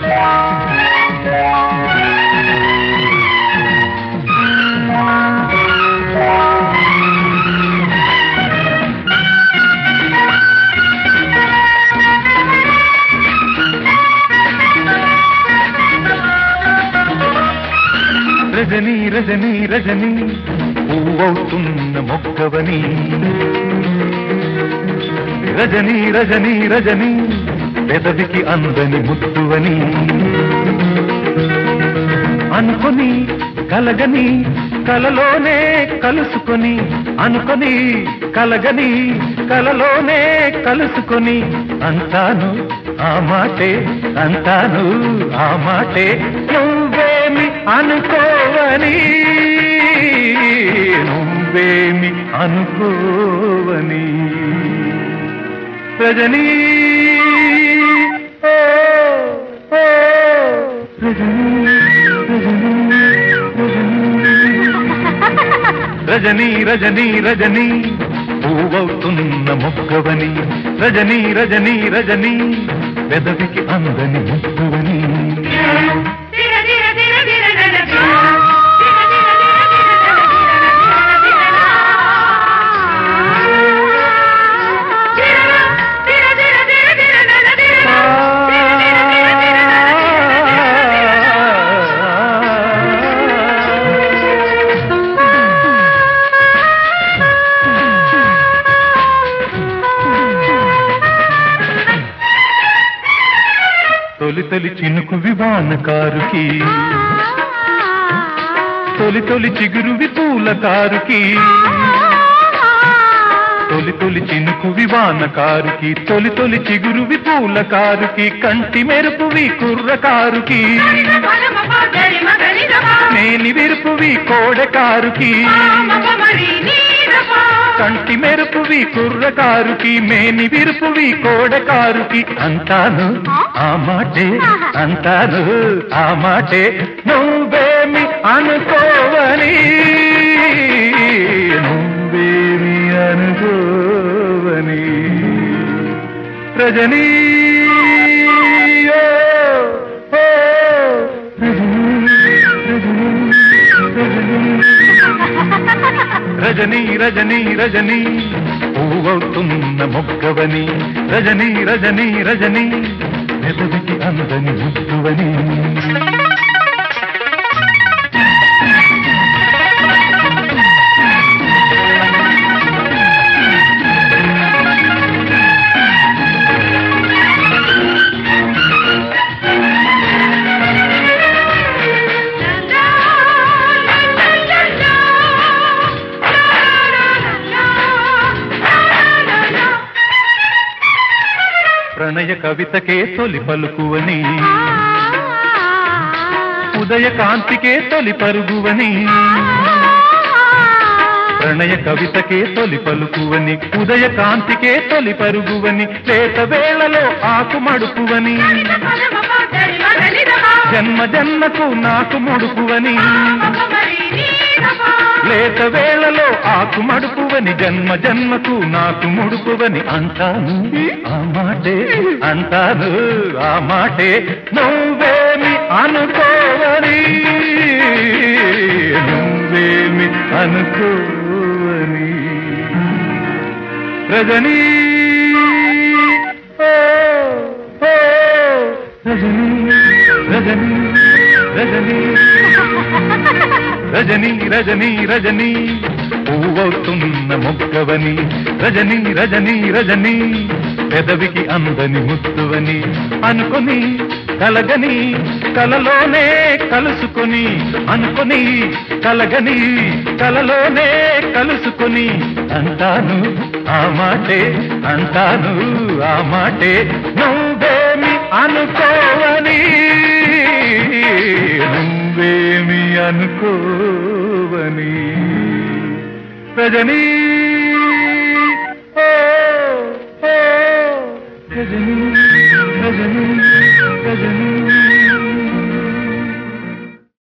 రజనీ రజనీ రజనీ పువ్వవుతున్న మొక్కవని రజనీ రజనీ రజనీ పెదవికి అందని ముద్దువని అనుకొని కలగని కలలోనే కలుసుకొని అనుకొని కలగని కలలోనే కలుసుకొని అంటాను ఆ మాటే అంటాను ఆ మాటే నువ్వేమి అనుకోవని నువ్వేమి అనుకోవని రజనీ ఓ, ఓ, రజనీ రజనీ రజనీ రజనీ పువ్వవుతున్న మొక్కవని రజనీ రజనీ రజనీ పెదవికి అందని ముక్కువని దిర దిర దిర దిర దిర దిర. దిర దిర దిర దిర దిర దిర దిర దిర. దిర దిర దిర దిర దిర దిర దిర. తొలి తొలి చినుకు వివాన కారుకి తొలి తొలి చిగురు పూల కారుకి తొలి తొలి చినుకు వివాన కారుకి తొలి తొలి చిగురు పూల కారుకి కంటి మెరుపువి కుర్ర కారుకి పరమ పదరి మగరి రమ. నేని విరుపువి కోడ కారుకి మగ మరి నీరమ. కంటి మెరుపువి కుర్ర కారుకి మేని విరుపువి కోడ కారుకి అంటాను ఆ మాటే అంటాను ఆ మాటే నువ్వేమి అనుకోవని నువ్వేమి అనుకోవని రజనీ ఓ, ఓ, రజనీ రజనీ రజనీ పువ్వవుతున్న మొక్కవని రజనీ రజనీ రజనీ మెదవికి అందని ముద్దువని ప్రణయ కవితకే తొలి పలుకువని ఉదయ కాంతికే తొలి పరుగువని ప్రణయ కవితకే తొలి పలుకువని ఉదయ కాంతికే తొలి పరుగువని లేత వేళలో ఆకు మడుపువని పరమ పదరి మగరి రమ. జన్మ జన్మకు నాకు ముడుపువని మగ మరి నీరమ. లేత వేళలో ఆకు మడుపువని జన్మ జన్మకు నాకు ముడుపువని అంటాను ఆ మాటే అంటాను ఆ మాటే నువ్వేమి అనుకోవని నువ్వేమి అనుకోవని రజనీ ఓ, ఓ, రజనీ రజనీ రజనీ రజనీ రజనీ రజనీ పువ్వవుతున్న మొక్కవని రజనీ రజనీ రజనీ పెదవికి అందని ముద్దువని అనుకొని కలగని కలలోనే కలుసుకొని అనుకొని కలగని కలలోనే కలుసుకొని అంటాను ఆ మాటే అంటాను ఆ మాటే నువ్వేమి అనుకోవని నువ్వేమి అనుకోవని రజనీ ఓ, ఓ, రజనీ